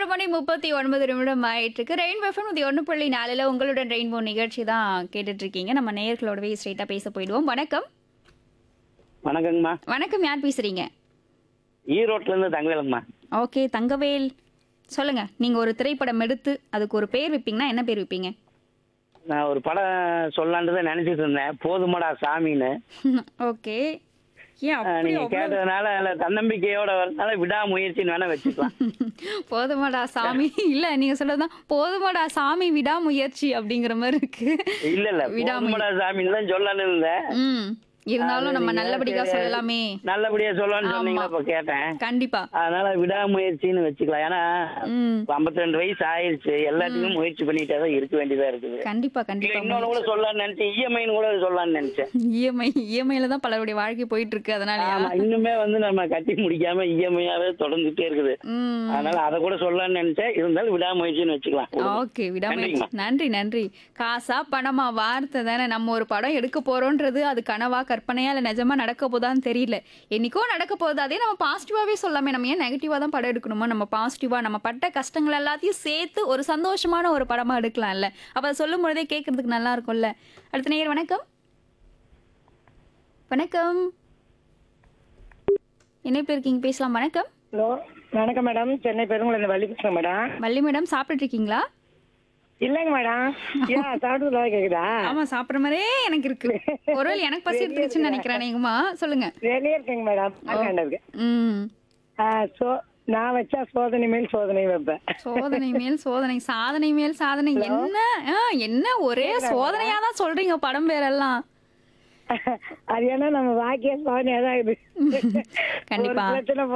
பதினோரு மணி முப்பத்தி ஒன்பது நிமிடம் ஆயிட்டு இருக்கு ரெயின்போ எஃப்எம் இது ஒன்று புள்ளி நாலுல உங்களுடன் ரெயின்போ நிகழ்ச்சி தான் கேட்டுட்டு இருக்கீங்க நம்ம நேயர்களோடவே ஸ்ட்ரைட்டா பேச போயிடுவோம் வணக்கம் வணக்கங்கம்மா வணக்கம் யார் பேசுறீங்க ஈரோட்ல இருந்து தங்கவேலம்மா ஓகே தங்கவேல் சொல்லுங்க நீங்க ஒரு திரைப்படம் எடுத்து அதுக்கு ஒரு பேர் வைப்பீங்கன்னா என்ன பேர் வைப்பீங்க நான் ஒரு படம் சொல்லலான்ட்டு தான் நினைச்சிட்டு இருந்தேன் போதுமாடா சாமின்னு ஓகே ஏன் அஹ், அப்படி நீங்க அவ்வளவு- கேட்டதுனால அதுல தன்னம்பிக்கையோட வரதுனால விடாமுயற்சின்னு வேணா வச்சுக்கலாம் போதுமாடா சாமி இல்ல நீங்க சொல்றதுதான் போதுமாடா சாமி விடாமுயற்சி அப்படிங்கிற மாதிரி இருக்கு இல்ல இல்ல விடாமுயற்சி. போதுமாடா சாமின்னு தான் சொல்லலாம்னு இருந்தேன் ம் இருந்தாலும் நம்ம நீங்க நல்லபடியா சரி, சொல்லலாமே நல்லபடியா சொல்லலாம்னு ஆமா. சொன்னீங்களா இப்ப கேட்டேன் கண்டிப்பா அதனால விடாமுயற்சின்னு வச்சுக்கலாம் ஏன்னா ம் 52 வயசு ஆயிருச்சு எல்லாத்துக்கும் முயற்சி பண்ணிட்டே தான் இருக்க வேண்டியதா இருக்குது கண்டிப்பா இல்ல கண்டிப்பா இன்னொன்னு கூட சொல்லலாம்னு நினைச்சேன் இஎம்ஐன்னு கூட சொல்லலாம்னு நினைச்சேன் இஎம்ஐ இஎம்ஐல தான் பலருடைய வாழ்க்கை போயிட்டு இருக்கு அதனாலயா ஆமா இன்னுமே வந்து நம்ம கட்டி முடிக்காம இஎம்ஐயாவே தொடர்ந்துட்டே இருக்குது ம் அதனால அதை கூட சொல்லலாம்னு நினைச்சேன் இருந்தாலும் விடாமுயற்சின்னு வச்சுக்கலாம் ஓகே விடாமுயற்சி நன்றிம்மா. நன்றி நன்றி காசா பணமா வார்த்தை தானே நம்ம ஒரு படம் எடுக்க போறோன்றது அது கனவா கற்பனையா இல்ல நிஜமா நடக்க போதான்னு தெரியல என்னைக்கோ நடக்க போகுது அதே நம்ம பாசிட்டிவாவே சொல்லாமே நம்ம ஏன் நெகட்டிவா தான் படம் எடுக்கணுமா நம்ம பாசிட்டிவா நம்ம பட்ட கஷ்டங்கள் எல்லாத்தையும் சேர்த்து ஒரு சந்தோஷமான ஒரு படமா எடுக்கலாம்ல அப்ப அதை சொல்லும் பொழுதே கேட்கறதுக்கு நல்லா இருக்கும்ல அடுத்த நேயர் வணக்கம் வணக்கம் இணைப்பு இருக்கீங்க பேசலாம் வணக்கம் ஹலோ வணக்கம் மேடம் சென்னை பெருங்குளம் வள்ளி பேசுறேன் மேடம் வள்ளி மேடம் சாப்பிட்டுட்டு இருக்கீங்களா இல்லைங்க மேடம் ஏன் சாப்பிட்டு கேக்குதா ஆமா சாப்பிடுற மாதிரியே எனக்கு இருக்கு ஒருவேளை எனக்கு பசி எடுத்துருச்சுன்னு நினைக்கிறேன் நீங்கம்மா சொல்லுங்க வெளியே இருக்கேங்க மேடம் இருக்கு ம் சோ நான் வச்சா சோதனை மேல் சோதனை வைப்பேன் சோதனை மேல் சோதனை சாதனை மேல் சாதனை என்ன ஆ, என்ன ஒரே சோதனையா தான் சொல்றீங்க படம் பேரெல்லாம் அது ஏன்னா நம்ம வாக்கிய சோதனையா தான் இது கண்டிப்பா. ஒரு பிரச்சனை